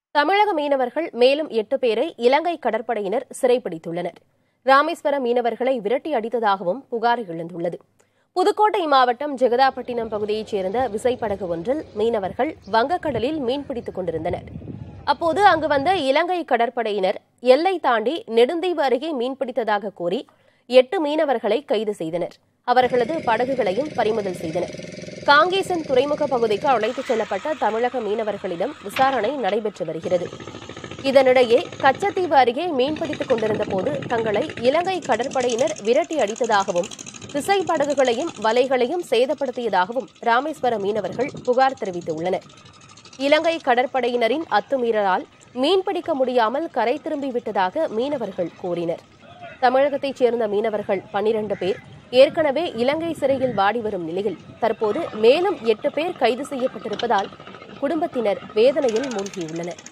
தமிழக மீனவர்கள் மேலும் எட்டு பேரை இலங்கை கடற்படையினர் சிறைப்பிடித்துள்ளனர் ராமேஸ்வரம் மீனவர்களை விரட்டி அடித்ததாகவும் புகார் எழுந்துள்ளது புதுக்கோட்டை மாவட்டம் ஜெகதாப்பட்டினம் பகுதியைச் சேர்ந்த விசைப்படகு ஒன்றில் மீனவர்கள் வங்கக்கடலில் மீன்பிடித்துக் கொண்டிருந்தனர் அப்போது அங்கு வந்த இலங்கை கடற்படையினர் எல்லை தாண்டி நெடுந்தீவு அருகே மீன்பிடித்ததாக கூறி எட்டு மீனவர்களை கைது செய்தனர் அவர்களது படகுகளையும் பறிமுதல் செய்தனர் காங்கேசன் துறைமுக பகுதிக்கு அழைத்துச் செல்லப்பட்ட தமிழக மீனவர்களிடம் விசாரணை நடைபெற்று வருகிறது இதனிடையே கச்சத்தீவு அருகே மீன்பிடித்துக் கொண்டிருந்த போது தங்களை இலங்கை கடற்படையினர் விரட்டி அடித்ததாகவும் விசை படகுகளையும் வலைகளையும் சேதப்படுத்தியதாகவும் ராமேஸ்வரம் மீனவர்கள் புகார் தெரிவித்துள்ளனர் இலங்கை கடற்படையினரின் அத்துமீறலால் மீன்பிடிக்க முடியாமல் கரை திரும்பிவிட்டதாக மீனவர்கள் கூறினர் தமிழகத்தைச் சேர்ந்த மீனவர்கள் பனிரண்டு பேர் ஏற்கனவே இலங்கை சிறையில் வாடி வரும் நிலையில் தற்போது மேலும் எட்டு பேர் கைது செய்யப்பட்டிருப்பதால் குடும்பத்தினர் வேதனையில் மூழ்கியுள்ளனர்